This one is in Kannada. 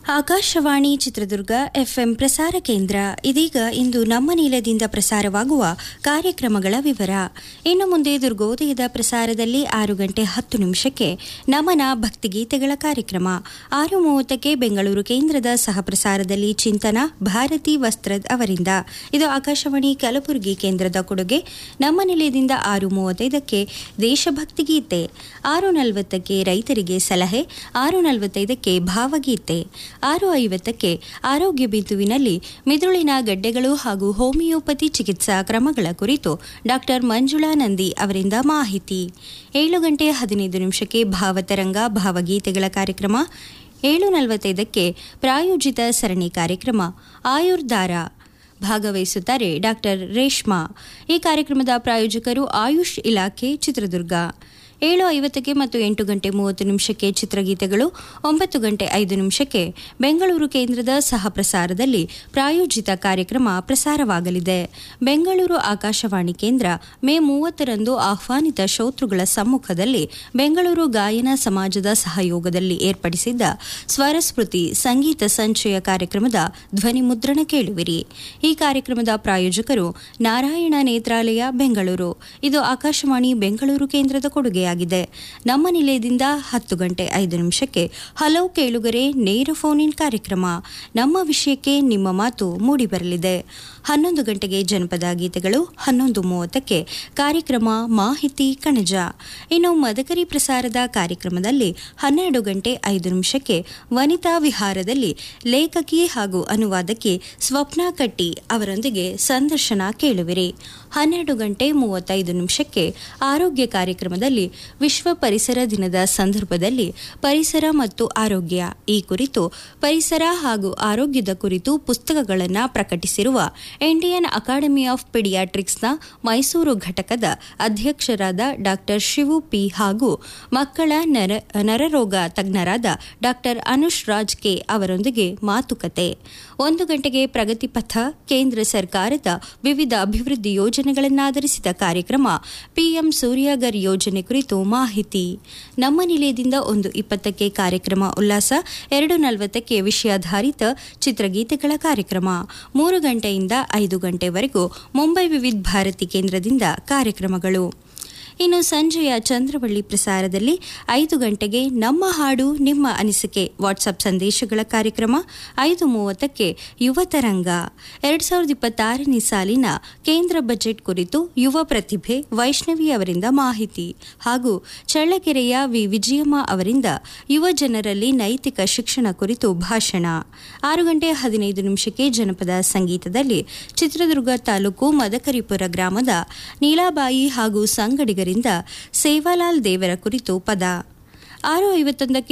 ಆಕಾಶವಾಣಿ ಚಿತ್ರದುರ್ಗ ಎಫ್ಎಂ ಪ್ರಸಾರ ಕೇಂದ್ರ ಇದೀಗ ಇಂದು ನಮ್ಮ ನೀಲದಿಂದ ಪ್ರಸಾರವಾಗುವ ಕಾರ್ಯಕ್ರಮಗಳ ವಿವರ ಇನ್ನು ಮುಂದೆ ದುರ್ಗೋದಯದ ಪ್ರಸಾರದಲ್ಲಿ ಆರು ಗಂಟೆ ಹತ್ತು ನಿಮಿಷಕ್ಕೆ ನಮನ ಭಕ್ತಿಗೀತೆಗಳ ಕಾರ್ಯಕ್ರಮ ಆರು ಮೂವತ್ತಕ್ಕೆ ಬೆಂಗಳೂರು ಕೇಂದ್ರದ ಸಹ ಪ್ರಸಾರದಲ್ಲಿ ಚಿಂತನ ಭಾರತಿ ವಸ್ತ್ರದ್ ಅವರಿಂದ ಇದು ಆಕಾಶವಾಣಿ ಕಲಬುರಗಿ ಕೇಂದ್ರದ ಕೊಡುಗೆ ನಮ್ಮ ನಿಲಯದಿಂದ ಆರು ಮೂವತ್ತೈದಕ್ಕೆ ದೇಶಭಕ್ತಿ ಗೀತೆ ಆರು ನಲವತ್ತಕ್ಕೆ ರೈತರಿಗೆ ಸಲಹೆ ಆರು ನಲವತ್ತೈದಕ್ಕೆ ಭಾವಗೀತೆ ಆರು ಐವತ್ತಕ್ಕೆ ಆರೋಗ್ಯ ಬಿಂದುವಿನಲ್ಲಿ ಮಿದುಳಿನ ಗಡ್ಡೆಗಳು ಹಾಗೂ ಹೋಮಿಯೋಪತಿ ಚಿಕಿತ್ಸಾ ಕ್ರಮಗಳ ಕುರಿತು ಡಾಕ್ಟರ್ ಮಂಜುಳಾ ನಂದಿ ಅವರಿಂದ ಮಾಹಿತಿ ಏಳು ಗಂಟೆ ಹದಿನೈದು ನಿಮಿಷಕ್ಕೆ ಭಾವತರಂಗ ಭಾವಗೀತೆಗಳ ಕಾರ್ಯಕ್ರಮ ಏಳು ನಲವತ್ತೈದಕ್ಕೆ ಪ್ರಾಯೋಜಿತ ಸರಣಿ ಕಾರ್ಯಕ್ರಮ ಆಯುರ್ಧಾರ ಭಾಗವಹಿಸುತ್ತಾರೆ ಡಾಕ್ಟರ್ ರೇಷ್ಮಾ ಈ ಕಾರ್ಯಕ್ರಮದ ಪ್ರಾಯೋಜಕರು ಆಯುಷ್ ಇಲಾಖೆ ಚಿತ್ರದುರ್ಗ ಏಳು ಐವತ್ತಕ್ಕೆ ಮತ್ತು ಎಂಟು ಗಂಟೆ ಮೂವತ್ತು ನಿಮಿಷಕ್ಕೆ ಚಿತ್ರಗೀತೆಗಳು ಒಂಬತ್ತು ಗಂಟೆ ಐದು ನಿಮಿಷಕ್ಕೆ ಬೆಂಗಳೂರು ಕೇಂದ್ರದ ಸಹ ಪ್ರಸಾರದಲ್ಲಿ ಪ್ರಾಯೋಜಿತ ಕಾರ್ಯಕ್ರಮ ಪ್ರಸಾರವಾಗಲಿದೆ ಬೆಂಗಳೂರು ಆಕಾಶವಾಣಿ ಕೇಂದ್ರ ಮೇ ಮೂವತ್ತರಂದು ಆಹ್ವಾನಿತ ಶ್ರೋತೃಗಳ ಸಮ್ಮುಖದಲ್ಲಿ ಬೆಂಗಳೂರು ಗಾಯನ ಸಮಾಜದ ಸಹಯೋಗದಲ್ಲಿ ಏರ್ಪಡಿಸಿದ್ದ ಸ್ವರಸ್ಮೃತಿ ಸಂಗೀತ ಸಂಚಯ ಕಾರ್ಯಕ್ರಮದ ಧ್ವನಿ ಮುದ್ರಣ ಕೇಳುವಿರಿ ಈ ಕಾರ್ಯಕ್ರಮದ ಪ್ರಾಯೋಜಕರು ನಾರಾಯಣ ನೇತ್ರಾಲಯ ಬೆಂಗಳೂರು ಇದು ಆಕಾಶವಾಣಿ ಬೆಂಗಳೂರು ಕೇಂದ್ರದ ಕೊಡುಗೆಯಾಗಿದೆ ನಮ್ಮ ನಿಲಯದಿಂದ ಹತ್ತು ಗಂಟೆ ಐದು ನಿಮಿಷಕ್ಕೆ ಹಲವು ಕೇಳುಗರೆ ನೇರ ಫೋನ್ ಇನ್ ಕಾರ್ಯಕ್ರಮ ನಮ್ಮ ವಿಷಯಕ್ಕೆ ನಿಮ್ಮ ಮಾತು ಮೂಡಿಬರಲಿದೆ ಹನ್ನೊಂದು ಗಂಟೆಗೆ ಜನಪದ ಗೀತೆಗಳು ಹನ್ನೊಂದು ಮೂವತ್ತಕ್ಕೆ ಕಾರ್ಯಕ್ರಮ ಮಾಹಿತಿ ಕಣಜ ಇನ್ನು ಮದಕರಿ ಪ್ರಸಾರದ ಕಾರ್ಯಕ್ರಮದಲ್ಲಿ ಹನ್ನೆರಡು ಗಂಟೆ ಐದು ನಿಮಿಷಕ್ಕೆ ವನಿತಾ ವಿಹಾರದಲ್ಲಿ ಲೇಖಕಿ ಹಾಗೂ ಅನುವಾದಕಿ ಸ್ವಪ್ನ ಕಟ್ಟಿ ಅವರೊಂದಿಗೆ ಸಂದರ್ಶನ ಕೇಳುವಿರಿ ಹನ್ನೆರಡು ಗಂಟೆ ಮೂವತ್ತೈದು ನಿಮಿಷಕ್ಕೆ ಆರೋಗ್ಯ ಕಾರ್ಯಕ್ರಮದಲ್ಲಿ ವಿಶ್ವ ಪರಿಸರ ದಿನದ ಸಂದರ್ಭದಲ್ಲಿ ಪರಿಸರ ಮತ್ತು ಆರೋಗ್ಯ ಈ ಕುರಿತು ಪರಿಸರ ಹಾಗೂ ಆರೋಗ್ಯದ ಕುರಿತು ಪುಸ್ತಕಗಳನ್ನು ಪ್ರಕಟಿಸಿರುವ ಇಂಡಿಯನ್ ಅಕಾಡೆಮಿ ಆಫ್ ಪಿಡಿಯಾಟ್ರಿಕ್ಸ್ನ ಮೈಸೂರು ಘಟಕದ ಅಧ್ಯಕ್ಷರಾದ ಡಾಕ್ಟರ್ ಶಿವು ಪಿ ಹಾಗೂ ಮಕ್ಕಳ ನರ ನರರೋಗ ತಜ್ಞರಾದ ಡಾಕ್ಟರ್ ಅನುಷ್ ರಾಜ್ ಕೆ ಅವರೊಂದಿಗೆ ಮಾತುಕತೆ ಒಂದು ಗಂಟೆಗೆ ಪ್ರಗತಿ ಪಥ ಕೇಂದ್ರ ಸರ್ಕಾರದ ವಿವಿಧ ಅಭಿವೃದ್ಧಿ ಯೋಜನೆಗಳನ್ನಾಧರಿಸಿದ ಕಾರ್ಯಕ್ರಮ ಪಿಎಂ ಸೂರ್ಯಾಗರ್ ಯೋಜನೆ ಕುರಿತು ಮಾಹಿತಿ ನಮ್ಮ ನಿಲಯದಿಂದ ಒಂದು ಇಪ್ಪತ್ತಕ್ಕೆ ಕಾರ್ಯಕ್ರಮ ಉಲ್ಲಾಸ ಎರಡು ನಲವತ್ತಕ್ಕೆ ವಿಷಯಾಧಾರಿತ ಚಿತ್ರಗೀತೆಗಳ ಕಾರ್ಯಕ್ರಮ ಮೂರು ಗಂಟೆಯಿಂದ ಐದು ಗಂಟೆವರೆಗೂ ಮುಂಬೈ ವಿವಿಧ ಭಾರತಿ ಕೇಂದ್ರದಿಂದ ಕಾರ್ಯಕ್ರಮಗಳು ಇನ್ನು ಸಂಜೆಯ ಚಂದ್ರವಳ್ಳಿ ಪ್ರಸಾರದಲ್ಲಿ ಐದು ಗಂಟೆಗೆ ನಮ್ಮ ಹಾಡು ನಿಮ್ಮ ಅನಿಸಿಕೆ ವಾಟ್ಸಪ್ ಸಂದೇಶಗಳ ಕಾರ್ಯಕ್ರಮ ಐದು ಮೂವತ್ತಕ್ಕೆ ಯುವತರಂಗ ಎರಡ್ ಸಾವಿರದ ಇಪ್ಪತ್ತಾರನೇ ಸಾಲಿನ ಕೇಂದ್ರ ಬಜೆಟ್ ಕುರಿತು ಯುವ ಪ್ರತಿಭೆ ವೈಷ್ಣವಿ ಅವರಿಂದ ಮಾಹಿತಿ ಹಾಗೂ ಚಳ್ಳಕೆರೆಯ ವಿ ವಿಜಯಮ್ಮ ಅವರಿಂದ ಯುವ ಜನರಲ್ಲಿ ನೈತಿಕ ಶಿಕ್ಷಣ ಕುರಿತು ಭಾಷಣ ಆರು ಗಂಟೆ ಹದಿನೈದು ನಿಮಿಷಕ್ಕೆ ಜನಪದ ಸಂಗೀತದಲ್ಲಿ ಚಿತ್ರದುರ್ಗ ತಾಲೂಕು ಮದಕರಿಪುರ ಗ್ರಾಮದ ನೀಲಾಬಾಯಿ ಹಾಗೂ ಸಂಗಡಿಗರಿಂದ ಸೇವಾಲಾಲ್ ದೇವರ ಕುರಿತು ಪದ ಆರು ಐವತ್ತೊಂದಕ್ಕೆ